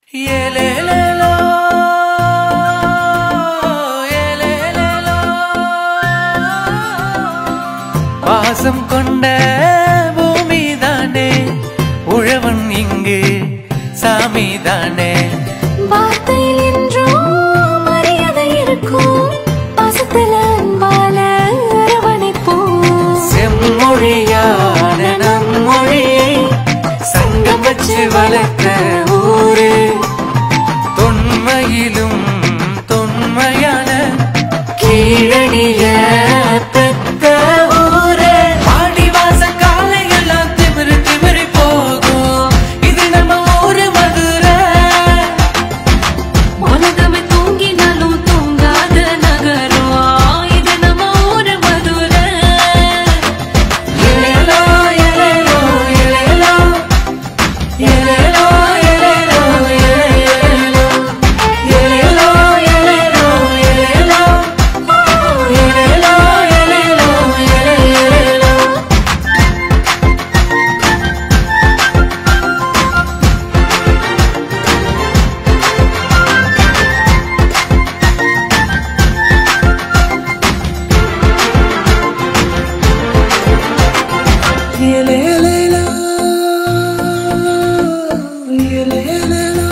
ஏலேலேலோ, ஏலேலேலோ. பாசம் கொண்ட பூமிதானே உழவன் இங்கு சாமிதானே வார்த்தையில் என்றும் மரியாதை இருக்கும் பாசத்துல அன்பால அரவணைப்போம் செம்மொழியான நம் மொழியை சங்கம் வச்சு வளர்த்த ஊரு தொன்மையிலும் தொன்மையான கீழடிய பெத்த ஊரு ஆடிவாச காலையெல்லாம் திமிரு திமிரி போகும் இது நம்ம ஊரு மதுரை உலகமே தூங்கினாலும் தூங்காத நகரம் இது நம்ம ஊரு மதுரை ஏலேலோ, ஏலேலோ, ஏலேலோ. ஏலேலோ, ஏலேலோ, ஏலேலோ. ஏலேலோ, ஏலேலோ, ஏலேலோ. ஏலேலோ, ஏலேலோ, ஏலேலோ. ஏலேலேலோ, ஏலேலேலோ.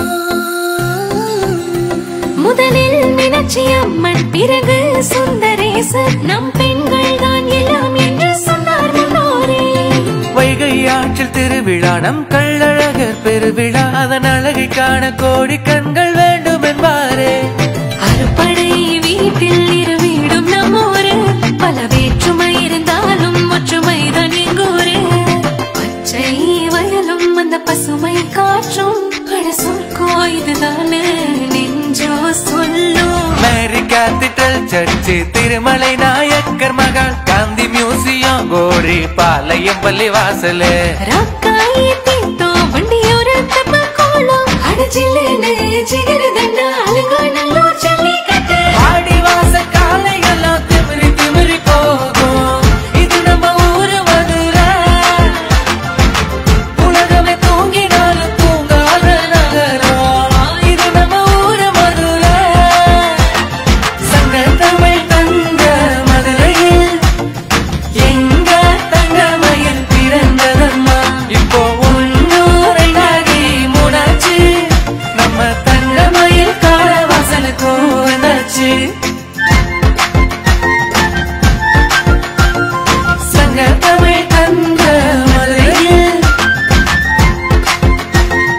முதலில் மீனாட்சி அம்மன் பிறகு சுந்தரேசர் நம் பெண்கள் தான் எல்லாம் என்று சொன்னார் முன்னோரே வைகை ஆற்றில் திருவிழா நம் கள்ளழகர் பெருவிழா அதன் அழகை காண கோடி கண்கள் வேண்டும் என்பாரே அறுபடை வீட்டில் இரு வீடும் நம்மூரு பல வேற்றுமை இருந்தாலும் ஒற்றுமை தான் எங்கூரு பச்சை வயலும் அந்த பசுமை காற்றும் அட சொற்கோ இதுதானே நெஞ்சோ சொல்லும் Mary cathedral church Thirumalai Nayakkar Mahal Gandhi museum கோரி பாளையம் பள்ளி வாசலு ராக்காயி தீத்தோ வண்டியோர தப்ப கோலம் அடச்சில்லேன்னு ஜிகரு தண்டா அலங்கோ நல்லூர் ஜல்லிக்கட்டு ஆடிவாச காலையெல்லாம் திமிரி திமிரி போகும் இது நம்ம ஊரு மதுரை உலகமே தூங்கினாலும் தூங்காத நகரம் இது நம்ம ஊரு மதுரை சங்க தமிழ் தந்த மதுரையில் எங்க தங்கமயில் பிறந்ததம்மா இப்போ ஒன்னூரை நாகி மூணாச்சு நம்ம தங்கமயில் கால வாசலுக்கும் வந்தாச்சு சங்க தமிழ் தந்த மதுரையில்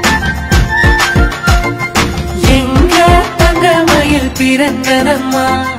எங்க தங்கமயில் பிறந்ததம்மா